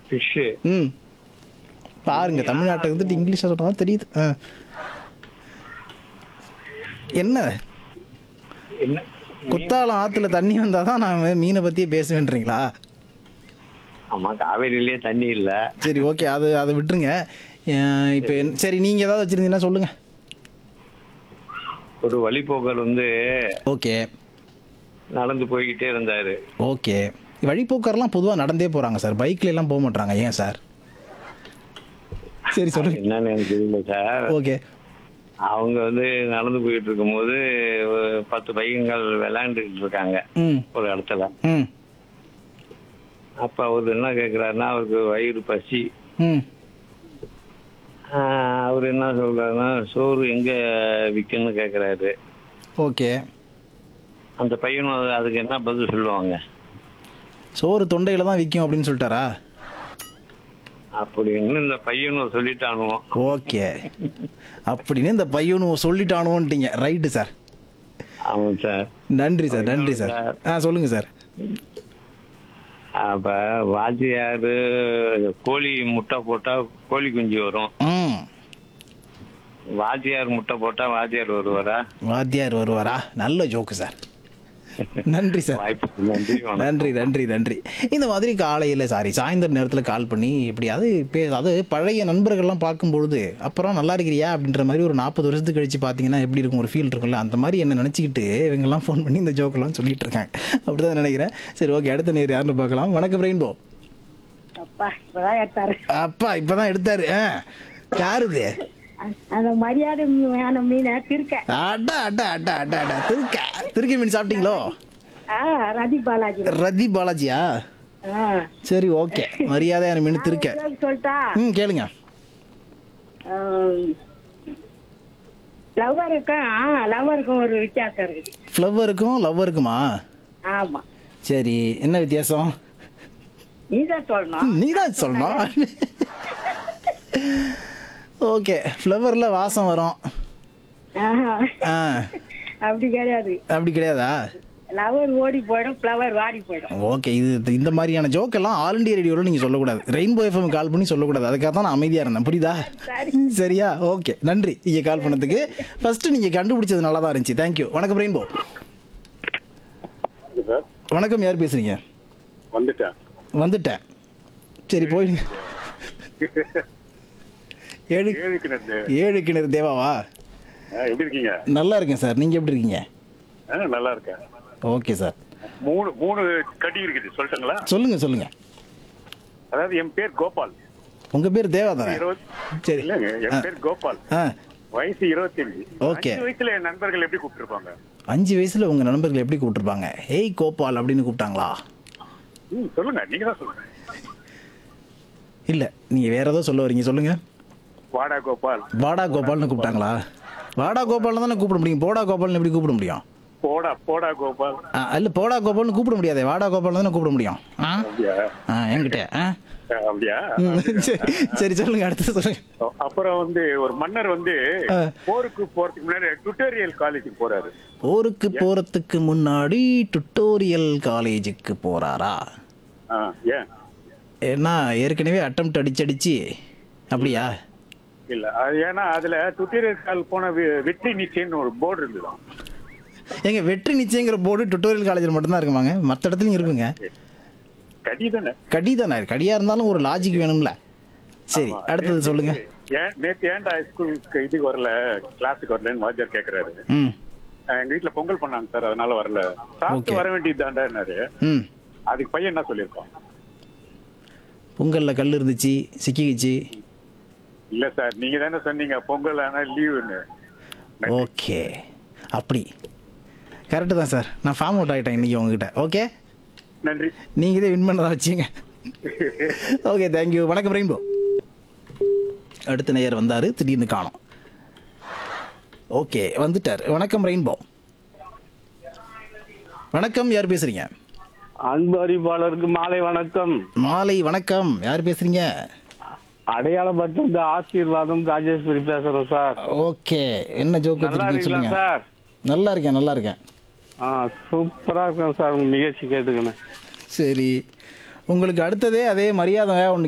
Fish ம் பாருங்க தமிழ்நாட்டை வந்துட்டு இங்கிலீஷில் சொன்னா தான் தெரியுது ஆ என்ன என்ன குத்தாலம் ஆற்றுல தண்ணி வந்தால் தான் நான் மீனை பற்றியே பேசுவேன்றீங்களா ஆமா காவேரியிலேயே தண்ணி இல்ல சரி ஓகே அது அதை விட்டுருங்க அஹ் இப்போ என்ன- சரி நீங்கள் ஏதாவது வச்சுருந்தீங்கன்னா சொல்லுங்கள் ஒரு வழிபோக்கர் வந்து ஓகே நடந்து போய்கிட்டே இருந்தாரு ஓகே வழிப்போக்கர்லாம் பொதுவாக நடந்தே போகிறாங்க சார் பைக்ல எல்லாம் போக மாட்டாங்க ஏன் சார் சரி சொல்லுங்க என்னன்னு எனக்கு தெரியல சார் ஓகே அவங்க வந்து நடந்து போயிட்டு இருக்கும்போது ஒரு பத்து பையன்கள் விளையாண்டுக்கிட்டு இருக்காங்க ம் ஒரு இடத்துல ம் அப்ப அவர் என்ன கேக்குறாருன்னா அவருக்கு வயிறு பசி ம் ஆஹ் அவர் என்ன சொல்றாருன்னா சோறு எங்க விற்குன்னு கேக்குறாரு ஓகே அந்த பையனும் அது- அதுக்கு என்ன பதில் சொல்லுவாங்க சோறு தொண்டையில் தான் விற்கும் அப்படின்னு சொல்லிட்டாரா அப்படின்னு இந்த பையனும் சொல்லிட்டானுவோம் ஓகே அப்படின்னு இந்த பையனும் சொல்லிட்டானுவோன்ட்டீங்க ரைட்டு சார் ஆமாம் சார் நன்றி சார் நன்றி சார் ஆ சொல்லுங்கள் சார் அப்ப வாத்தியாரு கோழி முட்டை போட்டா கோழி குஞ்சு வரும் ம் வாத்தியார் முட்டை போட்டா வாத்தியார் வருவாரா வாத்தியார் வருவாரா நல்ல ஜோக்கு சார் நன்றி சார் வாய்ப்பு நன்றி வணக்கம். நன்றி நன்றி நன்றி இந்த மாதிரி காலையில் சாரி சாயந்தர நேரத்தில் கால் பண்ணி எப்படியாவது பே அது பழைய நண்பர்கள்லாம் பார்க்கும்பொழுது அப்புறம் நல்லா இருக்கிறியா அப்படின்ற மாதிரி ஒரு நாற்பது வருஷத்துக்கு கழிச்சு பார்த்தீங்கன்னா எப்படி இருக்கும் ஒரு ஃபீல் இருக்கும்ல அந்த மாதிரி என்ன நினச்சிக்கிட்டு இவங்கெல்லாம் ஃபோன் பண்ணி இந்த ஜோக்கெல்லாம் சொல்லிட்டு இருக்காங்க அப்படி தான் நினைக்கிறேன் சரி ஓகே அடுத்த நேர் யாருன்னு பார்க்கலாம் வணக்கம் ரெயின்போ அப்பா இப்பதான் எடுத்தாரு அப்பா இப்போ தான் எடுத்தாரு ஆ யாரு இது அந்த மரியாதை வேன மீனை திருக்க அட்டா அட்டா அட்டா அட்டா அட்டா திருக்க திருக்க மீன் சாப்பிட்டீங்களோ ஆ ரதி பாலாஜி ரதி பாலாஜியா ஆ சரி ஓகே மரியாதையான மீன் திருக்க நான் சொல்லிட்டா ம் கேளுங்க லவ்வருக்கும் லவ்வருக்கும் ஒரு வித்தியாசம் இருக்குது ஃப்ளவருக்கும் லவ்வருக்குமா ஆமா சரி என்ன வித்தியாசம் நீதான் சொல்லணும் நீ தான் சொல்லணும் ஓகே ஃப்ளவரில் வாசம் வரும் ஆஹா. ஆ அப்படி கிடையாது அப்படி கிடையாதா லவர் ஓடி போயிடும் ஃப்ளவர் வாடி போயிடும் ஓகே இது இந்த மாதிரியான ஜோக்கெல்லாம் ஆல் இண்டியா ரேடியோவில் நீங்கள் சொல்லக்கூடாது ரெயின்போ எஃப்எம் கால் பண்ணி சொல்லக்கூடாது அதுக்காக தான் நான் அமைதியாக இருந்தேன் புரியுதா சரியா ஓகே நன்றி நீங்கள் கால் பண்ணதுக்கு ஃபஸ்ட்டு நீங்கள் கண்டுபிடிச்சது நல்லா தான் இருந்துச்சு தேங்க்யூ வணக்கம் ரெயின்போ சார் வணக்கம் யார் பேசுகிறீங்க வந்துட்டேன் வந்துட்டேன் சரி போயிடுங்க ஏழு ஏழுக்கு நண்டு ஏழு கிணறு தேவாவா ஆ, எப்படி இருக்கீங்க நல்லா இருக்கேன் சார் நீங்கள் எப்படி இருக்கீங்க ஆ, நல்லா இருக்கேன் ஓகே சார் மூணு மூணு கடி இருக்குது சொல்லட்டுங்களா சொல்லுங்கள் சொல்லுங்கள் அதாவது என் பேர் கோபால் உங்கள் பேர் தேவா தானே இருபது சரி இல்லைங்க ஆ. என் பேர் கோபால் ஆ வயசு இருபத்தஞ்சு Okay. அஞ்சு வயசுல என் நண்பர்கள் எப்படி கூப்பிட்டுருப்பாங்க அஞ்சு வயசில் உங்கள் நண்பர்கள் எப்படி கூப்பிட்டுருப்பாங்க ஏய் கோபால் அப்படின்னு கூப்பிட்டாங்களா ம் சொல்லுங்க நீங்க தான் சொல்லுங்க இல்லை நீங்கள் வேற ஏதோ சொல்ல வரீங்க சொல்லுங்கள் வாடா கோபால் வாடா கோபால்னு கூப்பிட்டாங்களா வாடா கோபால்னு தானே கூப்பிட முடியும் போடா கோபால்னு எப்படி கூப்பிட முடியும் போடா போடா கோபால் ஆ இல்லை போடா கோபால்னு கூப்பிட முடியாதே வாடா கோபால்னு தானே கூப்பிட முடியும் ஆ அப்படியா ஆ என்கிட்ட ஆ ஆ, அப்படியா ம், சரி சரி சொல்லுங்க அடுத்து சொல்லுங்க அப்புறம் வந்து ஒரு மன்னர் வந்து ஆ. போருக்கு போறதுக்கு முன்னாடி டுட்டோரியல் காலேஜுக்கு போறாரு போருக்கு போகிறதுக்கு முன்னாடி டுட்டோரியல் காலேஜுக்கு போகிறாரா ஆ, ஏன் ஏன்னா ஏற்கனவே அட்டம் அடிச்சு அடிச்சு அப்படியா இல்ல அது ஏன்னா அதுல டுட்டோரியல் கால் போன வெ- வெற்றி நிச்சயம்னு ஒரு போர்டு இருந்துதான் எங்க வெற்றி நிச்சயங்கிற போர்டு டுட்டோரியல் காலேஜில் மட்டும்தான் இருக்குமாங்க மற்ற இடத்துலையும் இருக்குங்க கடி தானே கடி தானே கடியா இருந்தாலும் ஒரு லாஜிக் வேணும்ல சரி ஆமா. அடுத்தது சொல்லுங்க ஏன் நேத்து ஏன்டா ஸ்கூலுக்கு இதுக்கு வரல கிளாஸுக்கு வரலன்னு வாத்தியார் கேக்குறாரு ம் அஹ் எங்க வீட்ல பொங்கல் பண்ணாங்க சார் அதனால வரல சாப்பிட்டு Okay. வர வேண்டியது தாண்டாரு ம் அதுக்கு பையன் என்ன சொல்லியிருக்கான் பொங்கலில் கல் இருந்துச்சு சிக்கிக்கிச்சு இல்ல சார் நீங்க தானே சொன்னீங்க பொங்கல் ஆனா லீவுன்னு ஓகே அப்படி கரெக்டு தான் சார் நான் ஃபார்ம் அவுட் ஆகிட்டேன் இன்றைக்கி உங்ககிட்ட ஓகே நன்றி நீங்கள் இதே வின் பண்ணதான் வச்சிங்க ஓகே தேங்க்யூ வணக்கம் ரெயின்போ அடுத்த நேயர் வந்தார் திடீர்னு காணோம் ஓகே வந்துட்டார் வணக்கம் ரெயின்போ வணக்கம் யார் பேசுறீங்க அன்பு அறிவாளருக்கு மாலை வணக்கம் மாலை வணக்கம் யார் பேசுறீங்க அடையாளப்பட்ட இந்த ஆசீர்வாதம் ராஜேஸ்வரி பேசுறோம் சார் ஓகே என்ன ஜோக் நல்லா வச்சிருக்கீங்க இருக்கீங்களா சொல்லுங்க சார் நல்லா இருக்கேன் நல்லா இருக்கேன் ஆ சூப்பரா இருக்கேன் சார் உங்க நிகழ்ச்சி கேட்டுக்கணும் சரி உங்களுக்கு அடுத்ததே அதே மரியாதை ஒன்று